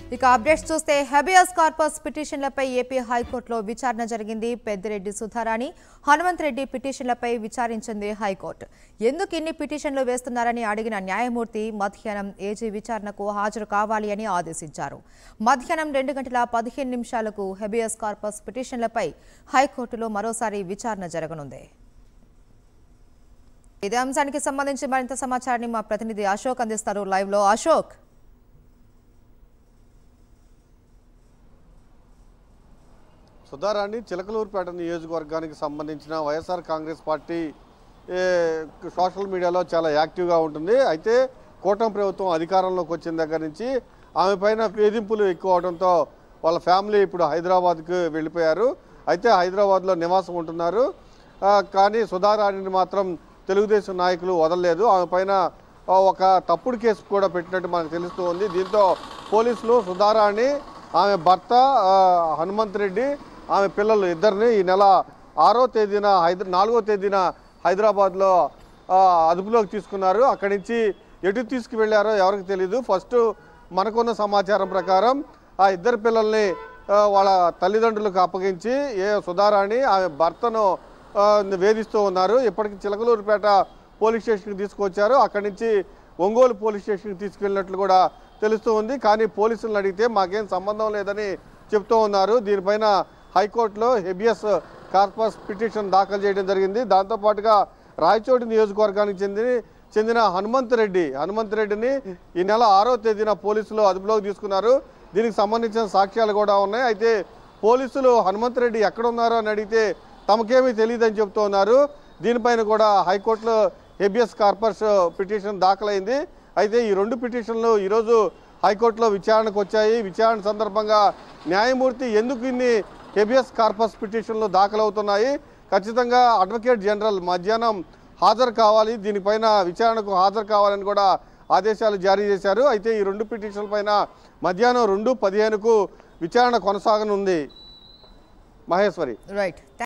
ఇక అప్డేట్స్ చూస్తే habeas corpus పిటిషన్లపై AP హైకోర్టులో విచారణ జరిగింది పెద్దిరెడ్డి సుధారాణి హనుమంత్ రెడ్డి పిటిషన్లపై విచారించింది హైకోర్టు ఎందుకు ఇన్ని పిటిషన్లు వేస్తున్నారని అడిగిన న్యాయమూర్తి మధ్యాహ్నం ఏజీ విచారణకు హాజరు కావాలి అని ఆదేశించారు మధ్యాహ్నం రెండు గంటల పదిహేను నిమిషాలకు హెబియస్ కార్పస్ పిటిషన్లపై హైకోర్టులో మరోసారి విచారణ జరగనుంది ఇదే అంశానికి సంబంధించి మరింత సమాచారాన్ని మా ప్రతినిధి అశోక్ అందిస్తారు లైవ్ లో అశోక్ సుధారాణి చిలకలూరుపేట నియోజకవర్గానికి సంబంధించిన వైఎస్ఆర్ కాంగ్రెస్ పార్టీ ఏ, సోషల్ మీడియాలో చాలా యాక్టివ్గా ఉంటుంది అయితే కూటమి ప్రభుత్వం అధికారంలోకి వచ్చిన దగ్గర నుంచి ఆమె పైన వేధింపులు ఎక్కువ అవడంతో వాళ్ళ ఫ్యామిలీ ఇప్పుడు హైదరాబాద్కు వెళ్ళిపోయారు అయితే హైదరాబాద్లో నివాసం ఉంటున్నారు ఆ, కానీ సుధారాణిని మాత్రం తెలుగుదేశం నాయకులు వదలలేదు ఆమె పైన ఆ, ఒక తప్పుడు కేసు కూడా పెట్టినట్టు మనకు తెలుస్తూ ఉంది దీంతో పోలీసులు సుధారాణి ఆమె భర్త ఆ, హనుమంత్ రెడ్డి ఆమె పిల్లలు ఇద్దరిని ఈ నెల ఆరో తేదీన హైదరా నాలుగో తేదీన హైదరాబాద్లో ఆ, అదుపులోకి తీసుకున్నారు అక్కడి నుంచి ఎటు తీసుకువెళ్ళారో ఎవరికి తెలియదు ఫస్ట్ మనకున్న సమాచారం ప్రకారం ఆ ఇద్దరు పిల్లల్ని ఆ, వాళ్ళ తల్లిదండ్రులకు అప్పగించి ఏ సుధారాణి ఆమె భర్తను ఆ, వేధిస్తూ ఉన్నారు ఇప్పటికి చిలకలూరుపేట పోలీస్ స్టేషన్కి తీసుకొచ్చారు అక్కడి నుంచి ఒంగోలు పోలీస్ స్టేషన్కి తీసుకెళ్ళినట్లు కూడా తెలుస్తూ ఉంది కానీ పోలీసులను అడిగితే మాకేం సంబంధం లేదని చెప్తూ ఉన్నారు దీనిపైన హైకోర్టులో హెబియస్ కార్పస్ పిటిషన్ దాఖలు చేయడం జరిగింది దాంతోపాటుగా రాయచోటి నియోజకవర్గానికి చెందిన చెందిన హనుమంత్ రెడ్డి హనుమంత్ రెడ్డిని ఈ నెల ఆరో తేదీన పోలీసులు అదుపులోకి తీసుకున్నారు దీనికి సంబంధించిన సాక్ష్యాలు కూడా ఉన్నాయి అయితే పోలీసులు హనుమంత్ రెడ్డి ఎక్కడ ఉన్నారో అని అడిగితే తమకేమీ తెలియదని చెప్తూ ఉన్నారు దీనిపైన కూడా హైకోర్టులో హెబియస్ కార్పస్ పిటిషన్ దాఖలైంది అయితే ఈ రెండు పిటిషన్లు ఈరోజు హైకోర్టులో విచారణకు వచ్చాయి విచారణ సందర్భంగా న్యాయమూర్తి ఎందుకు ఇన్ని హెబియస్ కార్పస్ పిటిషన్లు దాఖలవుతున్నాయి ఖచ్చితంగా అడ్వకేట్ జనరల్ మధ్యాహ్నం హాజరు కావాలి దీనిపైన విచారణకు హాజరు కావాలని కూడా ఆదేశాలు జారీ చేశారు అయితే ఈ రెండు పిటిషన్ల పైన మధ్యాహ్నం రెండు పదిహేనుకు విచారణ కొనసాగనుంది మహేశ్వరి రైట్